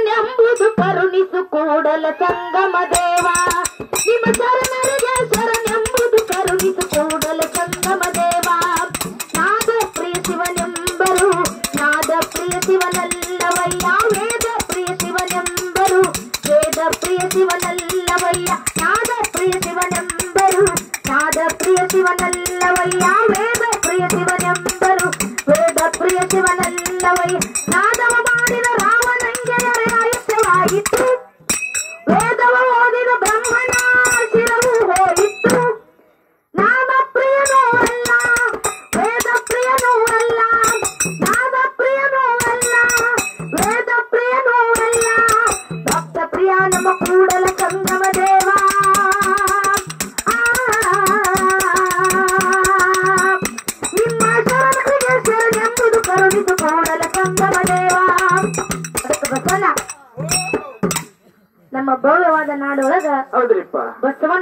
ಎಂಬುದು ಕರುಣಿಸು ಕೂಡಲ ಸಂಗಮ ದೇವ ನಿಮ್ಮ ಶರಣರಿಗೆ ಶರಣೆಂಬುದು ಕರುಣಿಸು ಕೂಡಲ ಸಂಗಮ ದೇವ ನಾದ ಪ್ರಿಯ ಶಿವನೆಂಬರು ನಾದ ಪ್ರಿಯ ಶಿವನಲ್ಲವಯ್ಯ ವೇದ ಪ್ರಿಯ ಶಿವನೆಂಬರು ವೇದ ಪ್ರಿಯ ಶಿವನಲ್ಲವಯ್ಯ ನಾದ ಪ್ರಿಯ ಶಿವನೆಂಬರು ನಾದ ಪ್ರಿಯ ಶಿವನಲ್ಲವಯ್ಯ ವೇದ ಪ್ರಿಯ ಶಿವನೆಂಬರು ವೇದ ಪ್ರಿಯ ಶಿವನಲ್ಲವಯ್ಯ ನಾದವ ಮಾಡಿದ ರಾಮನಂಗೆಯರೇ ಆಯುಷ್ಯವಾಯಿತು ವೇದವ ಓದಿದ ಬ್ರಹ್ಮನ ಶಿರವು ಹೋಯಿತು ನಾಮ ಪ್ರಿಯನೂ ಅಲ್ಲ ವೇದ ಪ್ರಿಯನೂ ಅಲ್ಲ ನಾದ ಪ್ರಿಯನೂ ಅಲ್ಲ ವೇದ ಪ್ರಿಯನೂ ಅಲ್ಲ ಭಕ್ತ ಪ್ರಿಯ ನಮ್ಮ ಕೂಡಲ ಸಂಗಮ ದೇವ ಆ, ನಿಮ್ಮ ಶರಣರಿಗೆ ಶರಣೆಂಬುದು ಕರುಣಿಸು ಕೂಡಲ ಸಂಗಮ ದೇವ ಅದಕ್ಕೆ ಬಸವಣ್ಣ ನಮ್ಮ ಭವ್ಯವಾದ ನಾಡೊಳಗ ಹೌದ್ರಿಪ್ಪ ಬಸವಣ್ಣ